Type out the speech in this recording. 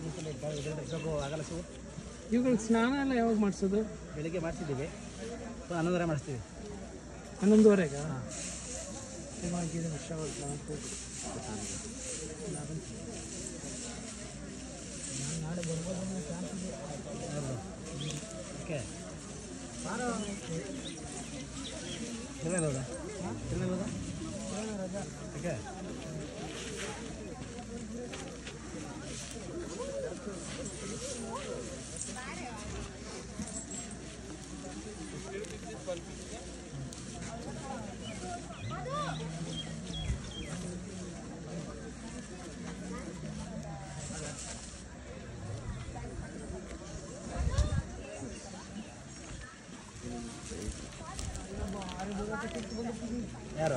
ಸ್ವಲ್ಪ ಆಗಲ್ಲ ಸು ಇವುಗಳಿಗೆ ಸ್ನಾನ ಎಲ್ಲ ಯಾವಾಗ ಮಾಡಿಸೋದು ಬೆಳಿಗ್ಗೆ ಮಾಡಿಸಿದ್ದೀವಿ ಹನ್ನೊಂದರ ಮಾಡಿಸ್ತೀವಿ ಹನ್ನೊಂದುವರೆಗ ಇವಾಗಿನ ವರ್ಷಗಳು ನಾಳೆ ಬರ್ಬೋದು ಅನ್ನೋ ಚಾನ್ಸ್ ಇದೆ ಓಕೆ ತಿರುಗಲ್ಲ ತಿರುಗಲ್ಲ ಓಕೆ ಯಾರು